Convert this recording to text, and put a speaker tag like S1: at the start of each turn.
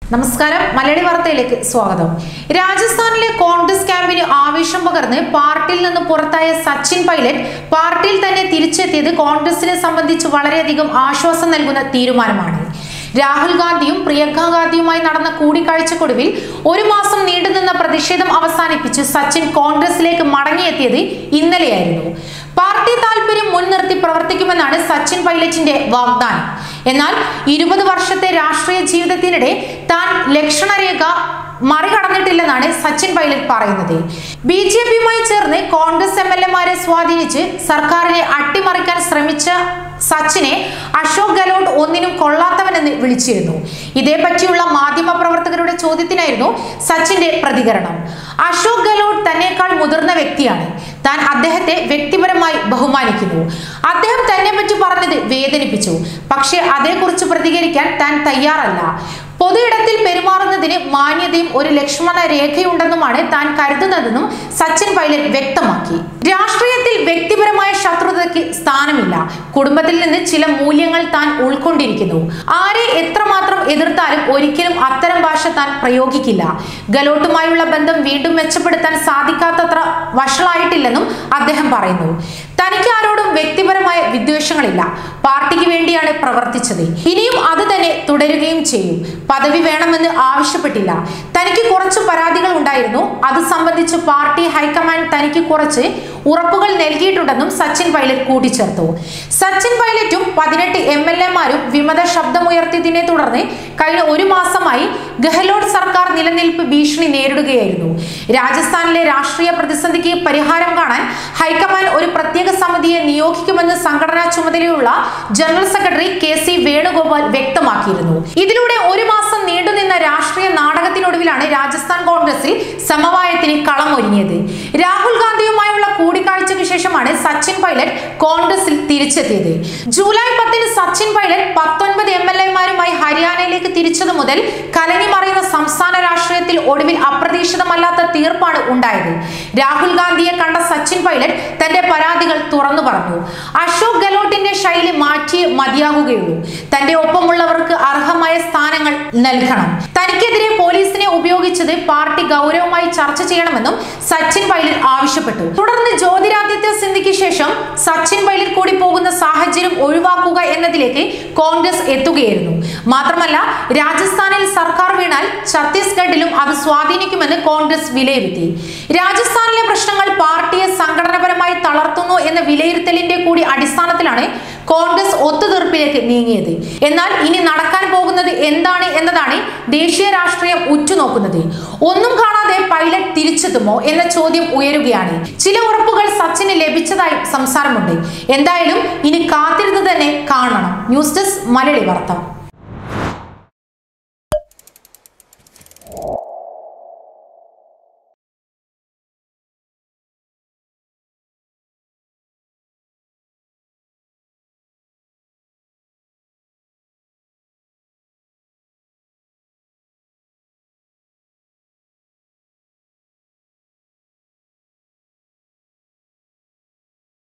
S1: നമസ്കാരം മലയാളി വാർത്തയിലേക്ക് സ്വാഗതം രാജസ്ഥാനിലെ കോൺഗ്രസ് ക്യാമ്പിന് ആവേശം പകർന്ന് പാർട്ടിയിൽ നിന്ന് പുറത്തായ സച്ചിൻ പൈലറ്റ് പാർട്ടിയിൽ തന്നെ തിരിച്ചെത്തിയത് കോൺഗ്രസിനെ സംബന്ധിച്ച് വളരെയധികം ആശ്വാസം നൽകുന്ന തീരുമാനമാണ് രാഹുൽ ഗാന്ധിയും പ്രിയങ്ക ഗാന്ധിയുമായി നടന്ന കൂടിക്കാഴ്ചക്കൊടുവിൽ ഒരു മാസം നീണ്ടുനിന്ന പ്രതിഷേധം അവസാനിപ്പിച്ച് സച്ചിൻ കോൺഗ്രസിലേക്ക് മടങ്ങിയെത്തിയത് ഇന്നലെയായിരുന്നു പാർട്ടി താല്പര്യം മുൻനിർത്തി പ്രവർത്തിക്കുമെന്നാണ് സച്ചിൻ പൈലറ്റിന്റെ വാഗ്ദാനം എന്നാൽ ഇരുപത് വർഷത്തെ രാഷ്ട്രീയ ജീവിതത്തിനിടെ താൻ ലക്ഷണരേഖ മറികടന്നിട്ടില്ലെന്നാണ് സച്ചിൻ പൈലറ്റ് പറയുന്നത് ബി ജെ പിയുമായി ചേർന്ന് കോൺഗ്രസ് എം എൽ എമാരെ സ്വാധീനിച്ച് സർക്കാരിനെ അട്ടിമറിക്കാൻ ശ്രമിച്ച സച്ചിനെ അശോക് ഗെഹ്ലോട്ട് ഒന്നിനും കൊള്ളാത്തവനെന്ന് വിളിച്ചിരുന്നു ഇതേപറ്റിയുള്ള മാധ്യമ പ്രവർത്തകരുടെ ചോദ്യത്തിനായിരുന്നു സച്ചിന്റെ പ്രതികരണം അശോക് ഗെഹ്ലോട്ട് തന്നെക്കാൾ മുതിർന്ന വ്യക്തിയാണ് താൻ അദ്ദേഹത്തെ വ്യക്തിപരമായി ബഹുമാനിക്കുന്നു അദ്ദേഹം തന്നെ പറ്റി പറഞ്ഞത് വേദനിപ്പിച്ചു പക്ഷേ അതേക്കുറിച്ച് പ്രതികരിക്കാൻ താൻ തയ്യാറല്ല പൊതുയിടത്തിൽ പെരുമാറുന്നതിന് മാന്യതയും ഒരു ലക്ഷ്മണ രേഖയുണ്ടെന്നുമാണ് താൻ കരുതുന്നതെന്നും സച്ചിൻ പൈലറ്റ് വ്യക്തമാക്കി രാഷ്ട്രീയത്തിൽ വ്യക്തിപരമായ ശത്രുതയ്ക്ക് സ്ഥാനമില്ല കുടുംബത്തിൽ നിന്ന് ചില മൂല്യങ്ങൾ താൻ ഉൾക്കൊണ്ടിരിക്കുന്നു ആരെ എത്രമാത്രം എതിർത്താലും ഒരിക്കലും അത്തരം ഭാഷ താൻ പ്രയോഗിക്കില്ല ഗലോട്ടുമായുള്ള ബന്ധം വീണ്ടും മെച്ചപ്പെടുത്താൻ സാധിക്കാത്തത്ര വഷളായിട്ടില്ലെന്നും അദ്ദേഹം പറയുന്നു തനിക്ക് ആരോടും വ്യക്തിപരമായ വിദ്വേഷങ്ങളില്ല പാർട്ടിക്ക് വേണ്ടിയാണ് പ്രവർത്തിച്ചത് ഇനിയും അത് തന്നെ തുടരുകയും ചെയ്യും പദവി വേണമെന്ന് ആവശ്യപ്പെട്ടില്ല തനിക്ക് കുറച്ച് പരാതികൾ ഉണ്ടായിരുന്നു അത് സംബന്ധിച്ച് പാർട്ടി ഹൈക്കമാൻഡ് തനിക്ക് കുറച്ച് ഉറപ്പുകൾ നൽകിയിട്ടുണ്ടെന്നും സച്ചിൻ പൈലറ്റ് കൂട്ടിച്ചേർത്തു സച്ചിൻ പൈലറ്റും പതിനെട്ട് എം എൽ എമാരും വിമത ശബ്ദമുയർത്തിയതിനെ തുടർന്ന് കഴിഞ്ഞ ഒരു മാസമായി ഗെഹ്ലോട്ട് സർക്കാർ നിലനിൽപ്പ് ഭീഷണി നേരിടുകയായിരുന്നു രാജസ്ഥാനിലെ രാഷ്ട്രീയ പ്രതിസന്ധിക്ക് പരിഹാരം കാണാൻ ഹൈക്കമാൻഡ് ഒരു പ്രത്യേക സമിതിയെ നിയോഗിക്കുമെന്ന് സംഘടനാ ചുമതലയുള്ള general secretary K C Venugopal വ്യക്തമാക്കിയിരുന്നു ഇതിലൂടെ ഒരു മാസം നീണ്ടുനിന്ന രാഷ്ട്രീയ നാടകത്തിനൊടുവിലാണ് രാജസ്ഥാൻ കോൺഗ്രസിൽ സമവായത്തിന് കളമൊരുങ്ങിയത് രാഹുൽ ഗാന്ധിയുമായുള്ള കൂടിക്കാഴ്ചയ്ക്ക് ശേഷമാണ് സച്ചിൻ പൈലറ്റ് കോൺഗ്രസിൽ തിരിച്ചെത്തിയത് ജൂലൈ പത്തിന് സച്ചിൻ പൈലറ്റ് പത്തൊൻപത് എം എൽ എമാരുമായി ഹരിയാനയിലേക്ക് തിരിച്ചതു മുതൽ കലങ്ങി മറിയുന്ന സംസ്ഥാന രാഷ്ട്രീയത്തിൽ ഒടുവിൽ അപ്രതീക്ഷിതമല്ലാത്ത തീർപ്പാണ് ഉണ്ടായത് രാഹുൽ ഗാന്ധിയെ കണ്ട സച്ചിൻ പൈലറ്റ് തന്റെ പരാതികൾ തുറന്നു പറഞ്ഞു അശോക് ഗെഹ്ലോട്ടിന്റെ ശൈലി മാറ്റിയേ മതിയാകുകയുള്ളൂ തന്റെ ഒപ്പമുള്ളവർക്ക് അർഹമായ സ്ഥാനങ്ങൾ നൽകണം തനിക്കെതിരെ പോലീസിനെ ഉപയോഗിച്ചത് പാർട്ടി ഗൗരവമായി ചർച്ച ചെയ്യണമെന്നും സച്ചിൻ പൈലറ്റ് ആവശ്യപ്പെട്ടു തുടർന്ന് ജ്യോതിരാദിത്യ സിന്ധ്യയ്ക്ക് ശേഷം സച്ചിൻ പൈലറ്റ് കൂടി പോകുന്ന സാഹചര്യം ഒഴിവാക്കുക എന്നതിലേക്ക് കോൺഗ്രസ് എത്തുകയായിരുന്നു മാത്രമല്ല രാജസ്ഥാനിൽ സർക്കാർ വീണാൽ ഛത്തീസ്ഗഡിലും അത് സ്വാധീനിക്കുമെന്ന് കോൺഗ്രസ് വിലയിരുത്തി രാജസ്ഥാനിലെ പ്രശ്നങ്ങൾ പാർട്ടിയെ സംഘടനാപരമായി തളർത്തുന്നു എന്ന വിലയിരുത്തലിന്റെ കൂടി അടിസ്ഥാനത്തിലാണ് കോൺഗ്രസ് ഒത്തുതീർപ്പിലേക്ക് നീങ്ങിയത് എന്നാൽ ഇനി നടക്കാൻ പോകുന്നത് എന്താണ് എന്നതാണ് ദേശീയ രാഷ്ട്രീയം ഉറ്റുനോക്കുന്നത് ഒന്നും കാണാതെ പൈലറ്റ് തിരിച്ചെത്തുമോ എന്ന ചോദ്യം ഉയരുകയാണ് ചില ഉറപ്പുകൾ സച്ചിന് ലഭിച്ചതായി സംസാരമുണ്ട് എന്തായാലും ഇനി കാത്തിരുന്ന് തന്നെ കാണണം ന്യൂസ് ഡെസ്ക് മലയാളി വാർത്ത